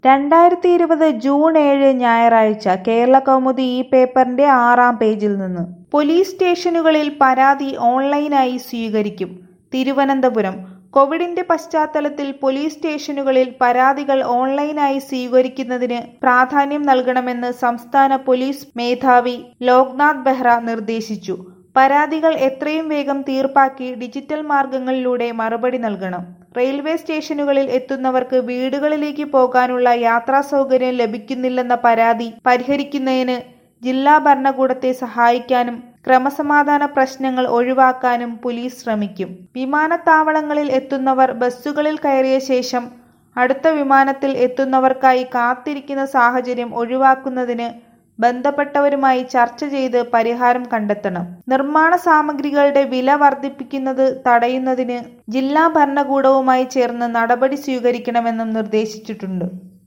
രണ്ടായിരത്തി ഇരുപത് ജൂൺ ഏഴ് ഞായറാഴ്ച കേരളകൗമുദി ഈ പേപ്പറിന്റെ ആറാം പേജിൽ നിന്ന് പോലീസ് സ്റ്റേഷനുകളിൽ പരാതി ഓൺലൈനായി സ്വീകരിക്കും തിരുവനന്തപുരം കോവിഡിന്റെ പശ്ചാത്തലത്തിൽ പോലീസ് സ്റ്റേഷനുകളിൽ പരാതികൾ ഓൺലൈനായി സ്വീകരിക്കുന്നതിന് പ്രാധാന്യം നൽകണമെന്ന് സംസ്ഥാന പോലീസ് മേധാവി ലോക്നാഥ് ബെഹ്റ നിർദ്ദേശിച്ചു പരാതികൾ എത്രയും വേഗം തീർപ്പാക്കി ഡിജിറ്റൽ മാർഗങ്ങളിലൂടെ മറുപടി നൽകണം റെയിൽവേ സ്റ്റേഷനുകളിൽ എത്തുന്നവർക്ക് വീടുകളിലേക്ക് പോകാനുള്ള യാത്രാ സൗകര്യം ലഭിക്കുന്നില്ലെന്ന പരാതി പരിഹരിക്കുന്നതിന് ജില്ലാ ഭരണകൂടത്തെ സഹായിക്കാനും ക്രമസമാധാന പ്രശ്നങ്ങൾ ഒഴിവാക്കാനും പോലീസ് ശ്രമിക്കും വിമാനത്താവളങ്ങളിൽ എത്തുന്നവർ ബസ്സുകളിൽ കയറിയ ശേഷം അടുത്ത വിമാനത്തിൽ എത്തുന്നവർക്കായി കാത്തിരിക്കുന്ന സാഹചര്യം ഒഴിവാക്കുന്നതിന് ബന്ധപ്പെട്ടവരുമായി ചർച്ച ചെയ്ത് പരിഹാരം കണ്ടെത്തണം നിർമ്മാണ സാമഗ്രികളുടെ വില വർദ്ധിപ്പിക്കുന്നത് തടയുന്നതിന് ജില്ലാ ഭരണകൂടവുമായി ചേർന്ന് നടപടി സ്വീകരിക്കണമെന്നും നിർദ്ദേശിച്ചിട്ടുണ്ട്